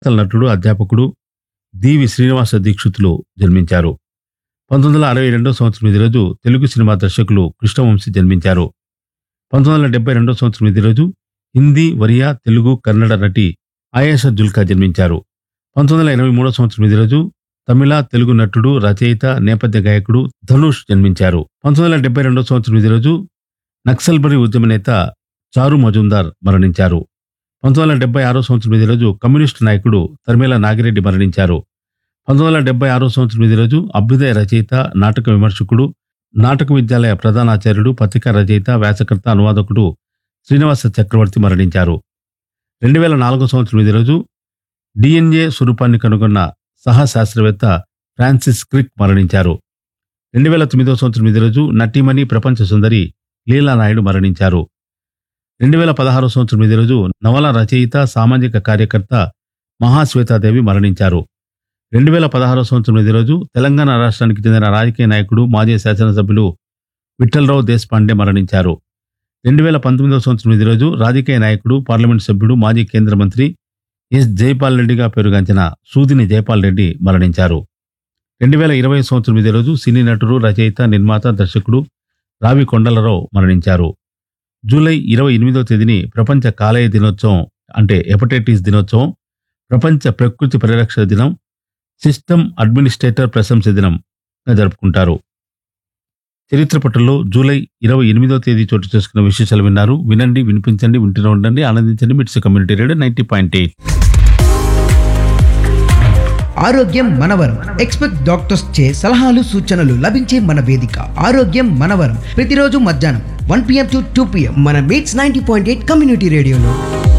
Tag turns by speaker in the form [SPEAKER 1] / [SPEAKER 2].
[SPEAKER 1] నటుడు అధ్యాపకుడు దీవి శ్రీనివాస దీక్షితులు జన్మించారు పంతొమ్మిది వందల అరవై రెండో సంవత్సరం ఇదే రోజు తెలుగు సినిమా దర్శకులు కృష్ణవంశీ జన్మించారు పంతొమ్మిది వందల డెబ్బై రెండో సంవత్సరం ఇదే రోజు హిందీ ఒరియా తెలుగు కన్నడ నటి ఆయేషా జుల్కా జన్మించారు పంతొమ్మిది వందల ఎనభై మూడో సంవత్సరం ఇదే రోజు తమిళ తెలుగు నటుడు రచయిత నేపథ్య గాయకుడు ధనుష్ జన్మించారు పంతొమ్మిది వందల డెబ్బై రెండో సంవత్సరం ఇదే రోజు నక్సల్బరీ ఉద్యమ నేత చారు మజుందార్ మరణించారు పంతొమ్మిది వందల డెబ్బై ఆరో సంవత్సరం ఇదే రోజు కమ్యూనిస్టు నాయకుడు తర్మేల నాగిరెడ్డి మరణించారు పంతొమ్మిది వందల డెబ్బై ఆరో సంవత్సరం ఇదే రోజు అభ్యుదయ రచయిత నాటక విమర్శకుడు నాటక విద్యాలయ ప్రధానాచార్యుడు పత్రికా రచయిత వ్యాసకర్త అనువాదకుడు శ్రీనివాస చక్రవర్తి మరణించారు రెండు వేల నాలుగో సంవత్సరం ఇదే రోజు డిఎన్ఏ స్వరూపాన్ని కనుగొన్న సహా శాస్త్రవేత్త ఫ్రాన్సిస్ క్రిక్ మరణించారు రెండు వేల తొమ్మిదో సంవత్సరం ఇదే రోజు నటీమణి ప్రపంచ సుందరి లీలా నాయుడు మరణించారు రెండు వేల పదహారో సంవత్సరం ఇదే రోజు నవల రచయిత సామాజిక కార్యకర్త మహాశ్వేతాదేవి మరణించారు రెండు వేల పదహారో సంవత్సరం ఇదే రోజు తెలంగాణ రాష్ట్రానికి చెందిన రాజకీయ నాయకుడు మాజీ శాసనసభ్యులు విఠలరావు దేశపాండే మరణించారు రెండు వేల పంతొమ్మిదో సంవత్సరం ఇదే రోజు రాజకీయ నాయకుడు పార్లమెంట్ సభ్యుడు మాజీ కేంద్ర మంత్రి ఎస్ జైపాల్ రెడ్డిగా పేరుగాంచిన సూదిని జైపాల్ రెడ్డి మరణించారు రెండు వేల ఇరవై సంవత్సరం ఇదే రోజు సినీ నటుడు రచయిత నిర్మాత దర్శకుడు రావి కొండలరావు మరణించారు జూలై ఇరవై ఎనిమిదో తేదీని ప్రపంచ కాలేయ దినోత్సవం అంటే హెపటైటిస్ దినోత్సవం ప్రపంచ ప్రకృతి పరిరక్షణ దినం సిస్టమ్ అడ్మినిస్ట్రేటర్ ప్రశంస దినంగా జరుపుకుంటారు చరిత్ర పట్టుల్లో జూలై ఇరవై ఎనిమిదో తేదీ చోటు చేసుకున్న విశేషాలు విన్నారు వినండి వినిపించండి వింటూనే ఉండండి ఆనందించండి MITS community radio ninety point eight
[SPEAKER 2] ఆరోగ్యం మనవరం ఎక్స్పెక్ట్ డాక్టర్స్ చే సలహాలు సూచనలు లభించే మన వేదిక ఆరోగ్యం మనవరం ప్రతిరోజు మధ్యాహ్నం one PM to two PM మన MITS ninety point eight community రేడియోలో